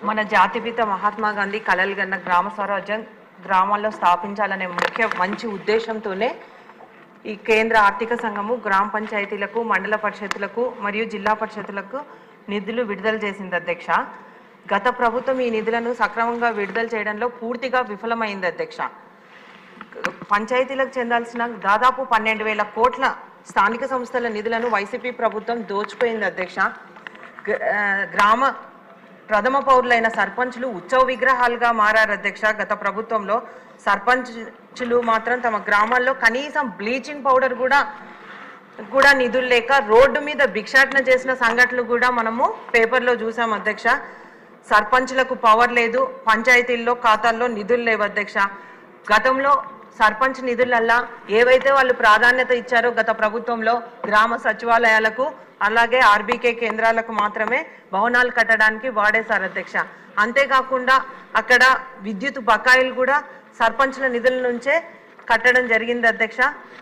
మన జాతిపిత మహాత్మా గాంధీ కలలు కన్న గ్రామ స్వరాజ్యం గ్రామాల్లో స్థాపించాలనే ముఖ్య మంచి ఉద్దేశంతోనే ఈ కేంద్ర ఆర్థిక సంఘము గ్రామ పంచాయతీలకు మండల పరిషత్తులకు మరియు జిల్లా పరిషత్తులకు నిధులు విడుదల చేసింది అధ్యక్ష గత ప్రభుత్వం ఈ నిధులను సక్రమంగా విడుదల చేయడంలో పూర్తిగా విఫలమైంది అధ్యక్ష పంచాయతీలకు చెందాల్సిన దాదాపు పన్నెండు వేల కోట్ల స్థానిక సంస్థల నిధులను వైసీపీ ప్రభుత్వం దోచుకోయింది అధ్యక్ష గ- ఆ, గ్రామ ప్రథమ పౌరులైన సర్పంచులు ఉత్సవ విగ్రహాలుగా మారారు అధ్యక్ష గత ప్రభుత్వంలో సర్పంచులు మాత్రం తమ గ్రామాల్లో కనీసం బ్లీచింగ్ పౌడర్ కూడా కూడా నిధులు లేక రోడ్డు మీద భిక్షాటన చేసిన సంఘటనలు కూడా మనము పేపర్లో చూసాం అధ్యక్ష సర్పంచులకు పవర్ లేదు పంచాయతీల్లో ఖాతాల్లో నిధులు లేవు అధ్యక్ష గతంలో సర్పంచ్ నిధులల్లా ఏవైతే వాళ్ళు ప్రాధాన్యత ఇచ్చారో గత ప్రభుత్వంలో గ్రామ సచివాలయాలకు అలాగే ఆర్బీకే కేంద్రాలకు మాత్రమే భవనాలు కట్టడానికి వాడేశారు అధ్యక్ష అంతేకాకుండా అక్కడ విద్యుత్ బకాయిలు కూడా సర్పంచ్ల నిధుల నుంచే కట్టడం జరిగింది అధ్యక్ష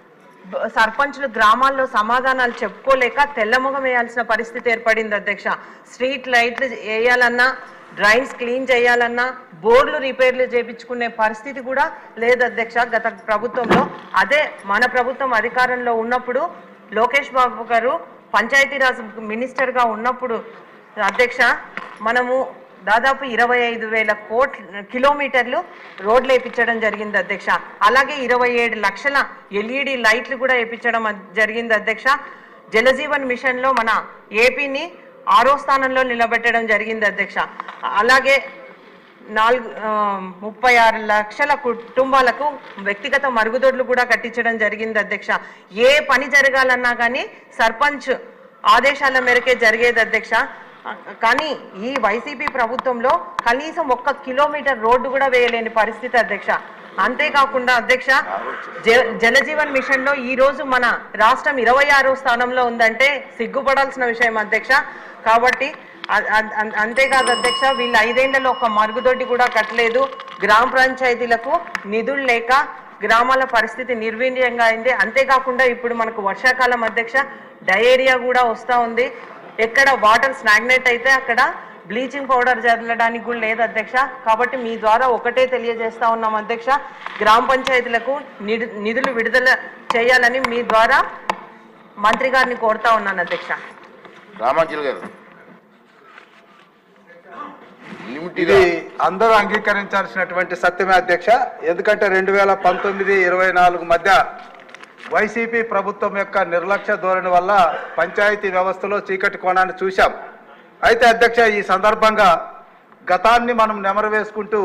బ- సర్పంచులు గ్రామాల్లో సమాధానాలు చెప్పుకోలేక తెల్లముఖం వేయాల్సిన పరిస్థితి ఏర్పడింది అధ్యక్ష స్ట్రీట్ లైట్లు వేయాలన్నా డ్రైన్స్ క్లీన్ చేయాలన్నా బోర్డులు రిపేర్లు చేపించుకునే పరిస్థితి కూడా లేదు అధ్యక్ష గత ప్రభుత్వంలో అదే మన ప్రభుత్వం అధికారంలో ఉన్నప్పుడు లోకేష్ బాబు గారు పంచాయతీరాజ్ మినిస్టర్గా ఉన్నప్పుడు అధ్యక్ష మనము దాదాపు ఇరవై ఐదు వేల కోట్ల కిలోమీటర్లు రోడ్లు వేయించడం జరిగింది అధ్యక్ష అలాగే ఇరవై ఏడు లక్షల ఎల్ఈడి లైట్లు కూడా వేయించడం అద్- జరిగింది అధ్యక్ష జలజీవన్ మిషన్లో మన ఏపీని ఆరో స్థానంలో నిలబెట్టడం జరిగింది అధ్యక్ష అలాగే నాలుగు ఆ, ముప్పై ఆరు లక్షల కుటుంబాలకు వ్యక్తిగత మరుగుదొడ్లు కూడా కట్టించడం జరిగింది అధ్యక్ష ఏ పని జరగాలన్నా కానీ సర్పంచ్ ఆదేశాల మేరకే జరిగేది అధ్యక్ష ఆ, కానీ ఈ వైసీపీ ప్రభుత్వంలో కనీసం ఒక్క కిలోమీటర్ రోడ్డు కూడా వేయలేని పరిస్థితి అధ్యక్ష అంతేకాకుండా అధ్యక్ష జ- జలజీవన్ మిషన్ లో ఈ రోజు మన రాష్ట్రం ఇరవై ఆరో స్థానంలో ఉందంటే సిగ్గుపడాల్సిన విషయం అధ్యక్ష కాబట్టి అ- అ- అ- అంతేకాదు అధ్యక్ష వీళ్ళు ఐదేళ్లలో ఒక మరుగుదొడ్డి కూడా కట్టలేదు గ్రామ పంచాయతీలకు నిధులు లేక గ్రామాల పరిస్థితి నిర్వీర్యంగా అయింది అంతేకాకుండా ఇప్పుడు మనకు వర్షాకాలం అధ్యక్ష డయేరియా కూడా వస్తూ ఉంది ఎక్కడ వాటర్ స్నాగ్నేట్ అయితే అక్కడ బ్లీచింగ్ పౌడర్ చల్లడానికి కూడా లేదు అధ్యక్ష కాబట్టి మీ ద్వారా ఒకటే తెలియజేస్తా ఉన్నాం అధ్యక్ష గ్రామ పంచాయతీలకు నిధు- నిధులు విడుదల చేయాలని మీ ద్వారా మంత్రి గారిని కోరుతా ఉన్నాను అధ్యక్ష రామాంజల్ గారు లిమిట్ ఇది అందరూ అంగీకరించాల్సినటువంటి సత్యమే అధ్యక్ష ఎందుకంటే రెండు వేల పంతొమ్మిది ఇరవై నాలుగు మధ్య వైసీపీ ప్రభుత్వం యొక్క నిర్లక్ష్య ధోరణి వల్ల పంచాయతీ వ్యవస్థలో చీకటి కోణాన్ని చూశాం అయితే అధ్యక్ష ఈ సందర్భంగా గతాన్ని మనం నెమరు వేసుకుంటూ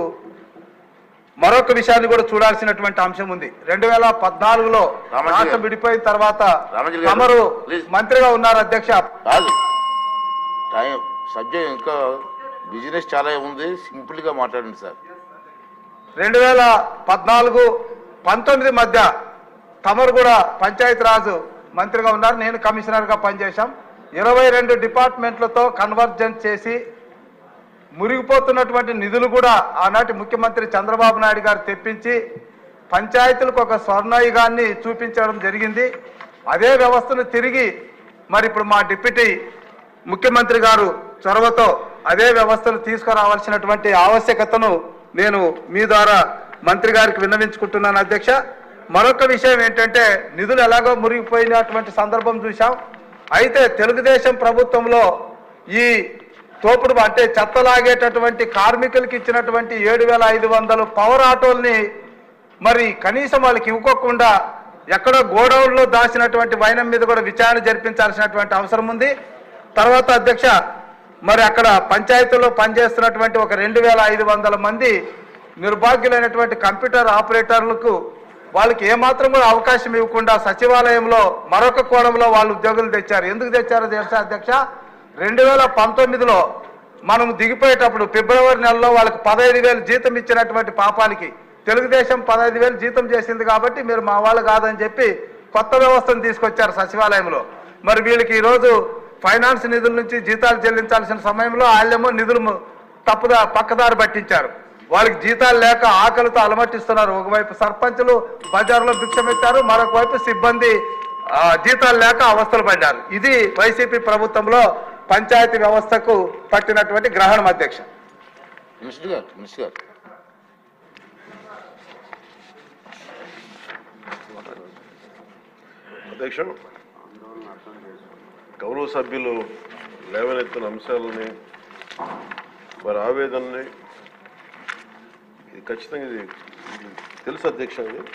మరొక విషయాన్ని కూడా చూడాల్సినటువంటి అంశం ఉంది రెండు వేల పద్నాలుగులో రామాజీ గారు. రాష్ట్రం విడిపోయిన తర్వాత రామాజీ గారు, తమరు ప్లీజ్. మంత్రిగా ఉన్నారు అధ్యక్ష కాదు టైం సబ్జెక్ట్ ఇంకా బిజినెస్ చాలా ఉంది సింపుల్గా మాట్లాడండి సార్ రెండు వేల పద్నాలుగు పంతొమ్మిది మధ్య తమరు కూడా పంచాయతీరాజు మంత్రిగా ఉన్నారు నేను కమిషనర్గా పనిచేశాం ఇరవై రెండు డిపార్ట్మెంట్లతో కన్వర్జెంట్ చేసి మురిగిపోతున్నటువంటి నిధులు కూడా ఆనాటి ముఖ్యమంత్రి చంద్రబాబు నాయుడు గారు తెప్పించి పంచాయతీలకు ఒక స్వర్ణయుగాన్ని చూపించడం జరిగింది అదే వ్యవస్థను తిరిగి మరి ఇప్పుడు మా డిప్యూటీ ముఖ్యమంత్రి గారు చొరవతో అదే వ్యవస్థను తీసుకురావాల్సినటువంటి ఆవశ్యకతను నేను మీ ద్వారా మంత్రి గారికి విన్నవించుకుంటున్నాను అధ్యక్ష మరొక విషయం ఏంటంటే నిధులు ఎలాగో మురిగిపోయినటువంటి సందర్భం చూశాం అయితే తెలుగుదేశం ప్రభుత్వంలో ఈ తోపుడు అంటే చెత్త లాగేటటువంటి కార్మికులకి ఇచ్చినటువంటి ఏడు వేల ఐదు వందలు పవర్ ఆటోల్ని మరి కనీసం వాళ్ళకి ఇవ్వకోకుండా ఎక్కడో గోడౌన్లో దాచినటువంటి వైనం మీద కూడా విచారణ జరిపించాల్సినటువంటి అవసరం ఉంది తర్వాత అధ్యక్ష మరి అక్కడ పంచాయతీలో పనిచేస్తున్నటువంటి ఒక రెండు వేల ఐదు వందల మంది నిర్భాగ్యులైనటువంటి కంప్యూటర్ ఆపరేటర్లకు వాళ్ళకి ఏమాత్రం కూడా అవకాశం ఇవ్వకుండా సచివాలయంలో మరొక కోణంలో వాళ్ళు ఉద్యోగులు తెచ్చారు ఎందుకు తెచ్చారో తెలుసా అధ్యక్ష రెండు వేల పంతొమ్మిదిలో మనం దిగిపోయేటప్పుడు ఫిబ్రవరి నెలలో వాళ్ళకి పదహైదు వేలు జీతం ఇచ్చినటువంటి పాపానికి తెలుగుదేశం పదహైదు వేలు జీతం చేసింది కాబట్టి మీరు మా వాళ్ళు కాదని చెప్పి కొత్త వ్యవస్థను తీసుకొచ్చారు సచివాలయంలో మరి వీళ్ళకి ఈరోజు ఫైనాన్స్ నిధుల నుంచి జీతాలు చెల్లించాల్సిన సమయంలో వాళ్ళేమో నిధులు ము- తప్పుదా పక్కదారి పట్టించారు వాళ్ళకి జీతాలు లేక ఆకలితో అలమటిస్తున్నారు ఒకవైపు సర్పంచులు బజార్లో భిక్షమెత్తారు మరొక వైపు సిబ్బంది ఆ, జీతాలు లేక అవస్థలు పడ్డారు ఇది వైసీపీ ప్రభుత్వంలో పంచాయతీ వ్యవస్థకు పట్టినటువంటి గ్రహణం అధ్యక్ష మినిస్టర్ గారు మినిస్టర్ గారు అధ్యక్ష గౌరవ సభ్యులు లేవనెత్తిన అంశాలని వారి ఆవేదనని ఇది ఖచ్చితంగా ఇది ఇది తెలుసు అధ్యక్ష ఇది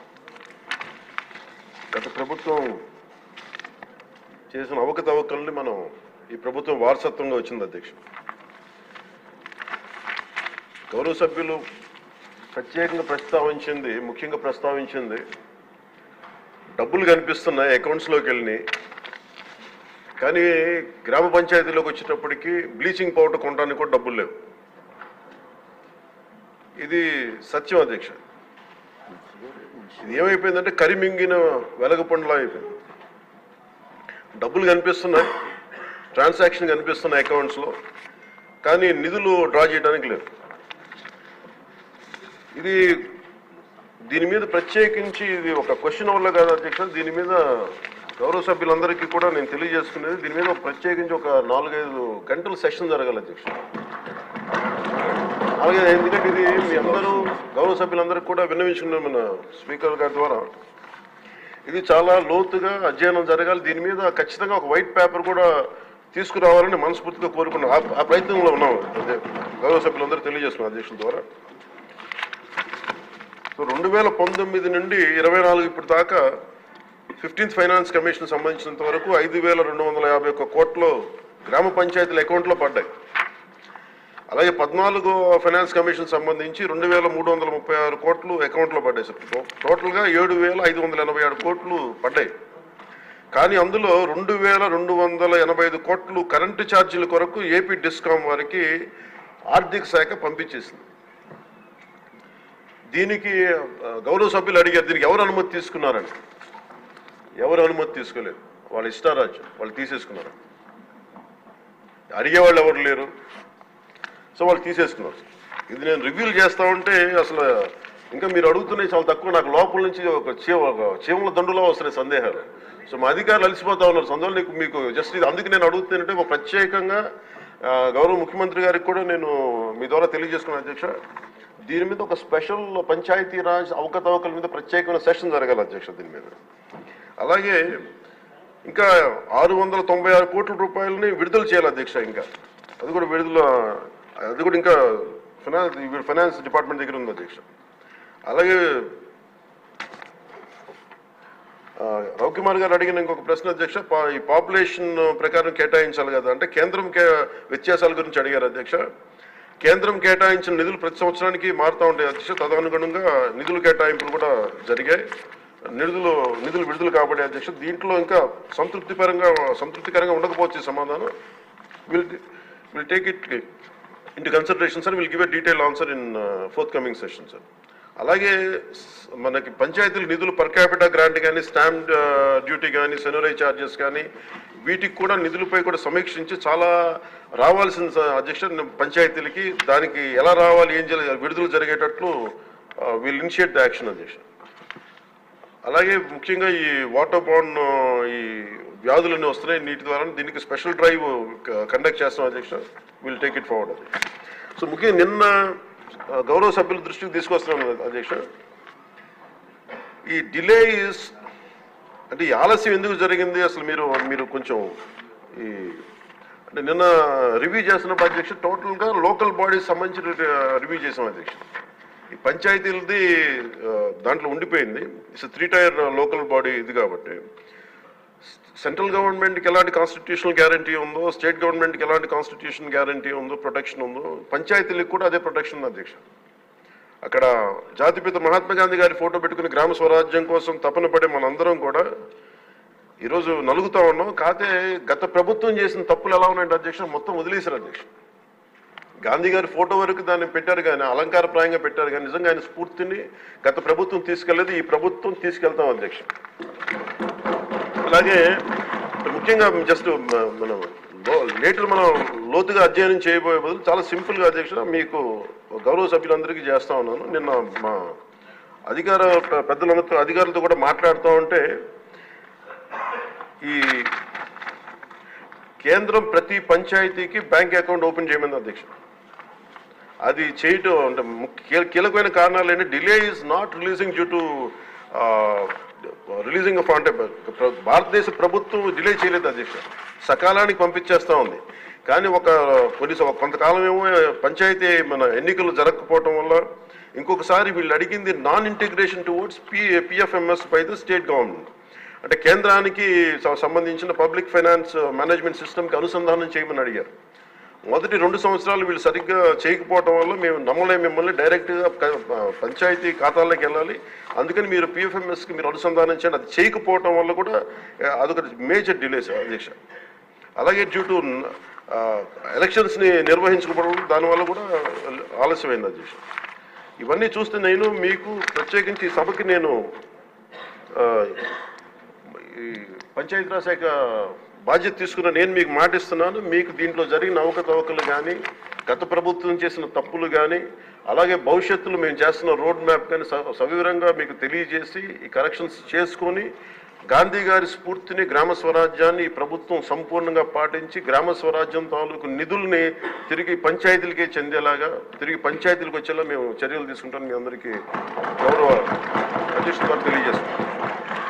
గత ప్రభుత్వం చేసిన అవకతవకల్ని మనం ఈ ప్రభుత్వం వారసత్వంగా వచ్చింది అధ్యక్ష గౌరవ సభ్యులు ప్రత్యేకంగా ప్రస్తావించింది ముఖ్యంగా ప్రస్తావించింది డబ్బులు కనిపిస్తున్నాయి అకౌంట్స్లోకి వెళ్ళి కానీ గ్రామ పంచాయతీలోకి వచ్చేటప్పటికి బ్లీచింగ్ పౌడర్ కొనడానికి కూడా డబ్బులు లేవు ఇది సత్యం అధ్యక్ష ఇది ఏమైపోయిందంటే కరిమింగిన వెలగపండులా అయిపోయింది డబ్బులు కనిపిస్తున్నాయి ట్రాన్సాక్షన్ కనిపిస్తున్నాయి అకౌంట్స్లో కానీ నిధులు డ్రా చేయడానికి లేదు ఇది దీని మీద ప్రత్యేకించి ఇది ఒక క్వశ్చన్ వల్ల కాదు అధ్యక్ష దీని మీద గౌరవ సభ్యులందరికీ కూడా నేను తెలియజేసుకునేది దీని మీద ఒక ప్రత్యేకించి ఒక నాలుగైదు గంటల సెషన్ జరగాలి అధ్యక్ష అలాగే ఎందుకంటే ఇది మీ అందరూ గౌరవ సభ్యులందరికీ కూడా విన్నవించుకున్నాం మన స్పీకర్ గారి ద్వారా ఇది చాలా లోతుగా అధ్యయనం జరగాలి దీని మీద ఖచ్చితంగా ఒక వైట్ పేపర్ కూడా తీసుకురావాలని మనస్ఫూర్తిగా కోరుకున్నాం ఆ- ఆ ప్రయత్నంలో ఉన్నాం అదే గౌరవ సభ్యులందరూ తెలియజేస్తున్నాం అధ్యక్షుల ద్వారా సో రెండు వేల పంతొమ్మిది నుండి ఇరవై నాలుగు ఇప్పుడు దాకా ఫిఫ్టీన్త్ ఫైనాన్స్ కమిషన్ సంబంధించినంత వరకు ఐదు వేల రెండు వందల యాభై ఒక్క కోట్లు గ్రామ పంచాయతీల అకౌంట్లో పడ్డాయి అలాగే పద్నాలుగో ఫైనాన్స్ కమిషన్ సంబంధించి రెండు వేల మూడు వందల ముప్పై ఆరు కోట్లు అకౌంట్లో పడ్డాయి సార్ టో- టోటల్గా ఏడు వేల ఐదు వందల ఎనభై ఆరు కోట్లు పడ్డాయి కానీ అందులో రెండు వేల రెండు వందల ఎనభై ఐదు కోట్లు కరెంటు ఛార్జీల కొరకు ఏపీ డిస్కాం వారికి ఆర్థిక శాఖ పంపించేసింది దీనికి ఆ, గౌరవ సభ్యులు అడిగారు దీనికి ఎవరు అనుమతి తీసుకున్నారని ఎవరు అనుమతి తీసుకోలేదు వాళ్ళ ఇష్టారాజ్యం వాళ్ళు తీసేసుకున్నారు అడిగేవాళ్ళు ఎవరు లేరు సో వాళ్ళు తీసేసుకున్నారు ఇది నేను రివ్యూలు చేస్తా ఉంటే అసలు ఇంకా మీరు అడుగుతున్నాయి చాలా తక్కువ నాకు లోపల నుంచి ఒక చీమ ఒక చీమల దండులో వస్తున్నాయి సందేహాలు సో మా అధికారులు అలసిపోతా ఉన్నారు సందువల్ల నీకు మీకు జస్ట్ ఇది అందుకు నేను అడుగుతానంటే ఒక ప్రత్యేకంగా ఆ, గౌరవ ముఖ్యమంత్రి గారికి కూడా నేను మీ ద్వారా తెలియజేసుకున్నాను అధ్యక్ష దీని మీద ఒక స్పెషల్ పంచాయతీ రాజ్ అవకతవకల మీద ప్రత్యేకమైన సెషన్ జరగాలి అధ్యక్ష దీని మీద అలాగే ఇంకా ఆరు వందల తొంభై ఆరు కోట్ల రూపాయలని విడుదల చేయాలి అధ్యక్ష ఇంకా అది కూడా విడుదల అది కూడా ఇంకా ఫైనాన్స్ ఫైనాన్స్ డిపార్ట్మెంట్ దగ్గర ఉంది అధ్యక్ష అలాగే ఆ, రవికుమార్ గారు అడిగిన ఇంకొక ప్రశ్న అధ్యక్ష పా- ఈ పాపులేషన్ ప్రకారం కేటాయించాలి కదా అంటే కేంద్రం కే వ్యత్యాసాల గురించి అడిగారు అధ్యక్ష కేంద్రం కేటాయించిన నిధులు ప్రతి సంవత్సరానికి మారుతూ ఉంటాయి అధ్యక్ష తదనుగుణంగా నిధులు కేటాయింపులు కూడా జరిగాయి నిధులు నిధులు విడుదల కాబట్టి అధ్యక్ష దీంట్లో ఇంకా సంతృప్తిపరంగా సంతృప్తికరంగా ఉండకపోవచ్చు ఈ సమాధానం will will take it into consideration sir will give a detail answer in forthcoming session sir అలాగే స్- మనకి పంచాయతీల నిధులు పర్ క్యాపిటల్ గ్రాంట్ కానీ స్టాంప్ డ్యూటీ కానీ సెనరై ఛార్జెస్ కానీ వీటికి కూడా నిధులపై కూడా సమీక్షించి చాలా రావాల్సిన స- అధ్యక్ష పంచాయతీలకి దానికి ఎలా రావాలి ఏం చేయాలి విడుదల జరిగేటట్లు విల్ ఇనిషియేట్ ద యాక్షన్ అధ్యక్ష అలాగే ముఖ్యంగా ఈ వాటర్ బాండ్ ఈ వ్యాధులన్నీ వస్తున్నాయి నీటి ద్వారా దీనికి స్పెషల్ డ్రైవ్ కండక్ట్ చేస్తాం అధ్యక్ష విల్ టేక్ ఇట్ ఫార్వర్డ్ అది సో ముఖ్యంగా నిన్న ఆ, గౌరవ సభ్యుల దృష్టికి తీసుకొస్తున్నాను అధ్యక్ష ఈ డిలే ఇస్ అంటే ఈ ఆలస్యం ఎందుకు జరిగింది అసలు మీరు మీరు కొంచెం ఈ అంటే నిన్న రివ్యూ చేస్తున్నప్పుడు అధ్యక్ష టోటల్గా లోకల్ బాడీస్ సంబంధించి రివ్యూ చేసాం అధ్యక్ష ఈ పంచాయతీలది ఆ, దాంట్లో ఉండిపోయింది it's three tier local body ఇది కాబట్టి సెంట్రల్ గవర్నమెంట్కి ఎలాంటి కాన్స్టిట్యూషనల్ గ్యారంటీ ఉందో స్టేట్ గవర్నమెంట్కి ఎలాంటి కాన్స్టిట్యూషన్ గ్యారంటీ ఉందో ప్రొటెక్షన్ ఉందో పంచాయతీలకు కూడా అదే ప్రొటెక్షన్ ఉంది అధ్యక్ష అక్కడ జాతిపిత మహాత్మా గాంధీ గారి ఫోటో పెట్టుకుని గ్రామ స్వరాజ్యం కోసం తపన పడే మనందరం కూడా ఈరోజు నలుగుతా ఉన్నాం కాకపోతే గత ప్రభుత్వం చేసిన తప్పులు ఎలా ఉన్నాయంటే అధ్యక్ష మొత్తం వదిలేశారు అధ్యక్ష గాంధీ గారి ఫోటో వరకు దాన్ని పెట్టారు కానీ అలంకారప్రాయంగా పెట్టారు కానీ నిజంగా ఆయన స్ఫూర్తిని గత ప్రభుత్వం తీసుకెళ్లేదు ఈ ప్రభుత్వం తీసుకెళ్తాం అధ్యక్ష అలాగే ముఖ్యంగా జస్ట్ మనం లేటర్ మనం లోతుగా అధ్యయనం చేయబోయే బదులు చాలా సింపుల్గా అధ్యక్ష మీకు గౌరవ సభ్యులందరికీ చేస్తా ఉన్నాను నిన్న మా అధికార పె- పెద్దలందరితో అధికారులతో కూడా మాట్లాడుతూ ఉంటే ఈ కేంద్రం ప్రతి పంచాయతీకి బ్యాంక్ అకౌంట్ ఓపెన్ చేయమంది అధ్యక్ష అది చేయటం అంటే ముఖ్య కీలకమైన కారణాలు ఏంటి delay is not releasing due to releasing of అంటే ప్ర- భారతదేశ ప్రభుత్వం డిలే చేయలేదు అధ్యక్ష సకాలానికి పంపించేస్తా ఉంది కానీ ఒక కొన్ని స- కొంతకాలం ఏమో పంచాయతీ మన ఎన్నికలు జరగకపోవటం వల్ల ఇంకొకసారి వీళ్ళు అడిగింది non integration towards P PFMS by the state government అంటే కేంద్రానికి స- సంబంధించిన పబ్లిక్ ఫైనాన్స్ మేనేజ్మెంట్ సిస్టమ్కి అనుసంధానం చేయమని అడిగారు మొదటి రెండు సంవత్సరాలు వీళ్ళు సరిగ్గా చేయకపోవటం వల్ల మేము నమ్మలేం మిమ్మల్ని డైరెక్ట్గా క- పంచాయతీ ఖాతాల్లోకి వెళ్ళాలి అందుకని మీరు పిఎఫ్ఎంఎస్కి మీరు అనుసంధానం చేయండి అది చేయకపోవటం వల్ల కూడా ఆ, అదొక మేజర్ డిలేస్ అధ్యక్ష అలాగే డ్యూ టు ఎలక్షన్స్ని నిర్వహించకపోవడం దానివల్ల కూడా ఆలస్యమైంది అధ్యక్ష ఇవన్నీ చూస్తే నేను మీకు ప్రత్యేకించి ఈ సభకి నేను ఆ, ఈ పంచాయతీరాజ్ శాఖ బాధ్యత తీసుకున్న నేను మీకు మాటిస్తున్నాను మీకు దీంట్లో జరిగిన అవకతవకలు కానీ గత ప్రభుత్వం చేసిన తప్పులు కానీ అలాగే భవిష్యత్తులో మేము చేస్తున్న రోడ్ మ్యాప్ కానీ స- సవివరంగా మీకు తెలియజేసి ఈ కరెక్షన్స్ చేసుకొని గాంధీ గారి స్ఫూర్తిని గ్రామ స్వరాజ్యాన్ని ఈ ప్రభుత్వం సంపూర్ణంగా పాటించి గ్రామ స్వరాజ్యం తాలూకు నిధుల్ని తిరిగి పంచాయతీలకే చెందేలాగా తిరిగి పంచాయతీలకు వచ్చేలా మేము చర్యలు తీసుకుంటాం మీ అందరికీ గౌరవ అధ్యక్షుడు గారు తెలియజేస్తున్నాం